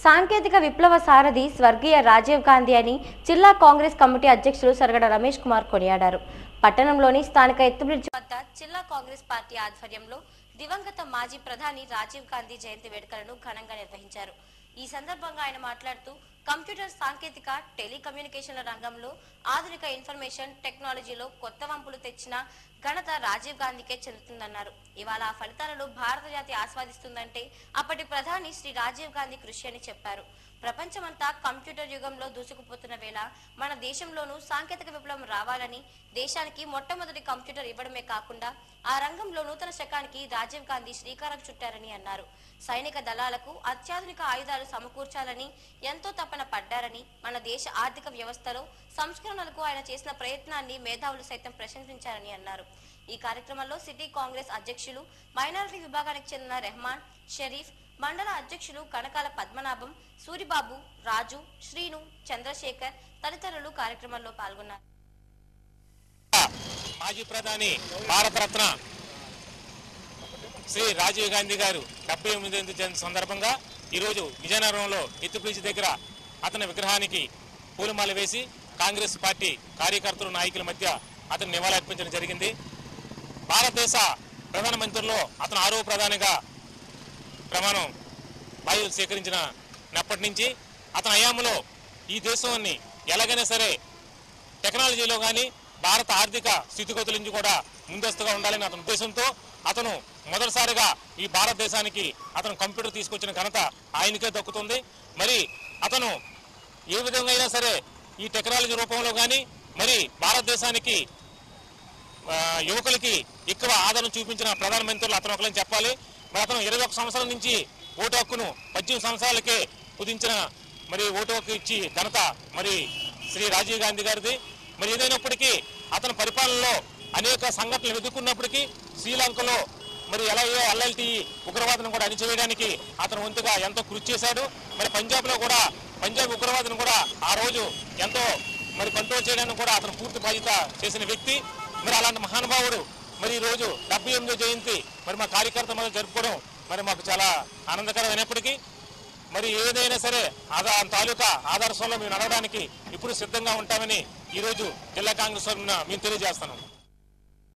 సాంకేతిక విప్లవ సారథి స్వర్గీయ రాజీవ్ గాంధీ అని జిల్లా కాంగ్రెస్ కమిటీ అధ్యక్షులు సరగడ రమేష్ కుమార్ కొనియాడారు పట్టణంలోని స్థానిక ఎత్తుబ్రిడ్జ్ వద్ద జిల్లా కాంగ్రెస్ పార్టీ ఆధ్వర్యంలో దివంగత మాజీ ప్రధాని రాజీవ్ గాంధీ జయంతి వేడుకలను ఘనంగా నిర్వహించారు ఈ సందర్భంగా ఆయన మాట్లాడుతూ కంప్యూటర్ సాంకేతిక టెలికమ్యూనికేషన్ల రంగంలో ఆధునిక ఇన్ఫర్మేషన్ టెక్నాలజీలో కొత్త వంపులు తెచ్చిన ఘనత రాజీవ్ గాంధీకే చెందుతుందన్నారు ఇవాళ ఆ ఫలితాలను భారత జాతి ఆస్వాదిస్తుందంటే అప్పటి ప్రధాని శ్రీ రాజీవ్ గాంధీ కృషి అని చెప్పారు ప్రపంచమంతా కంప్యూటర్ యుగంలో దూసుకుపోతున్న వేళ మన దేశంలోనూ సాంకేతిక విప్లవం రావాలని దేశానికి మొట్టమొదటి కంప్యూటర్ ఇవ్వడమే కాకుండా ఆ రంగంలో నూతన శకానికి రాజీవ్ గాంధీ శ్రీకారం చుట్టారని అన్నారు సైనిక దళాలకు అత్యాధునిక ఆయుధాలు సమకూర్చాలని ఎంతో తపన పడ్డారని మన దేశ ఆర్థిక వ్యవస్థలో సంస్కరణలకు ఆయన చేసిన ప్రయత్నాన్ని మేధావులు సైతం ప్రశంసించారని అన్నారు ఈ కార్యక్రమంలో సిటీ కాంగ్రెస్ అధ్యక్షులు మైనారిటీ విభాగానికి చెందిన రెహమాన్ షరీఫ్ మండల అధ్యక్షులు కనకాల పద్మనాభం సూరిబాబు రాజు శ్రీను చంద్రశేఖర్ తదితరులు కార్యక్రమంలో పాల్గొన్నారు మాజీ ప్రధాని భారతరత్న శ్రీ రాజీవ్ గాంధీ గారు డెబ్బై ఎనిమిది జయంతి సందర్భంగా ఈరోజు విజయనగరంలో ఎత్తుప్రీచి దగ్గర అతని విగ్రహానికి పూలమాల వేసి కాంగ్రెస్ పార్టీ కార్యకర్తలు నాయకుల మధ్య అతను నివాళులర్పించడం జరిగింది భారతదేశ ప్రధానమంత్రిలో అతను ఆరో ప్రధానిగా ప్రమాణం బాధ్యతలు స్వీకరించిన నప్పటి నుంచి అతని హయాంలో ఈ దేశాన్ని ఎలాగైనా సరే టెక్నాలజీలో కానీ భారత ఆర్థిక స్థితిగతుల నుంచి కూడా ముందస్తుగా ఉండాలని అతని ఉద్దేశంతో అతను మొదటిసారిగా ఈ భారతదేశానికి అతను కంప్యూటర్ తీసుకొచ్చిన ఘనత ఆయనకే దక్కుతుంది మరి అతను ఏ విధంగా అయినా సరే ఈ టెక్నాలజీ రూపంలో కానీ మరి భారతదేశానికి ఆ, యువకులకి ఎక్కువ ఆదరణ చూపించిన ప్రధానమంత్రులు అతను ఒకలని చెప్పాలి మరి అతను ఇరవై ఒక సంవత్సరాల నుంచి ఓటు హక్కును పద్దెనిమిది సంవత్సరాలకే కుదించిన మరి ఓటు హక్కు ఇచ్చి ఘనత మరి శ్రీ రాజీవ్ గాంధీ గారిది మరి ఏదైనప్పటికీ అతని పరిపాలనలో అనేక సంఘటనలు ఎదుర్కొన్నప్పటికీ శ్రీలంకలో మరి ఎలా ఎల్ఎల్టీ ఉగ్రవాదం కూడా అణిచివేయడానికి అతను వంతుగా ఎంతో కృషి చేశాడు మరి పంజాబ్లో కూడా పంజాబ్ ఉగ్రవాదం కూడా ఆ రోజు ఎంతో మరి కంట్రోల్ చేయడానికి కూడా అతను పూర్తి బాధ్యత చేసిన వ్యక్తి మరి అలాంటి మహానుభావుడు మరి ఈ రోజు డెబ్బై ఎనిమిదో జయంతి మరి మా కార్యకర్త మీద జరుపుకోవడం మరి మాకు చాలా ఆనందకరమైనప్పటికీ మరి ఏదైనా సరే ఆదా తాలూకా ఆదర్శంలో మేము నడవడానికి ఇప్పుడు సిద్ధంగా ఉంటామని ఈరోజు జిల్లా కాంగ్రెస్ తరఫున మేము తెలియజేస్తున్నాం